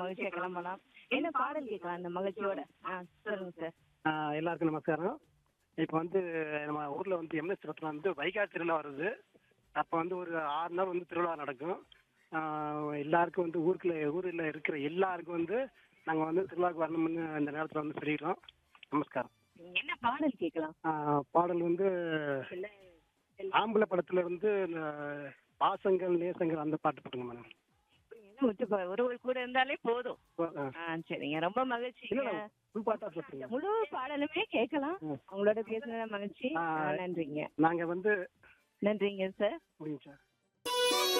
மகிழ்ச்சியா கிளம்பலாம் என்ன பாடல் கேட்கலாம் அந்த மகிழ்ச்சியோட ஆ சொல்லுங்க சார் ஆஹ் எல்லாருக்கும் நமஸ்காரம் இப்போ வந்து நம்ம ஊர்ல வந்து எம்எஸ் ரத்னா வந்து வைகாசி திருவிழா வருது அப்போ வந்து ஒரு ஆறு நாள் வந்து திருவிழா நடக்கும் ஆஹ் எல்லாருக்கும் வந்து ஊருக்குள்ள ஊரில் இருக்கிற எல்லாருக்கும் வந்து நாங்கள் வந்து திருவிழாவுக்கு வரணும்னு இந்த நேரத்தில் வந்து சொல்லிடுறோம் நமஸ்காரம் என்ன பாடல் கேட்கலாம் ஆஹ் பாடல் வந்து இல்ல ஆம்பளை படத்துல இருந்து இந்த பாசங்கள் நேசங்கள் அந்த பாட்டு போட்டுங்க மேடம் என்ன விட்டு போ- ஒருவர் கூட இருந்தாலே போதும் ஆஹ் ஆ சரிங்க ரொம்ப மகிழ்ச்சி இல்ல ஃபுல் பாட்டா சொல்லுங்க முழு பாடலுமே கேட்கலாம் ம். உங்களோட பேசுனது மகிழ்ச்சி ஆ. ஆ, நன்றிங்க நாங்க வந்து நன்றிங்க சார் முடிஞ்சா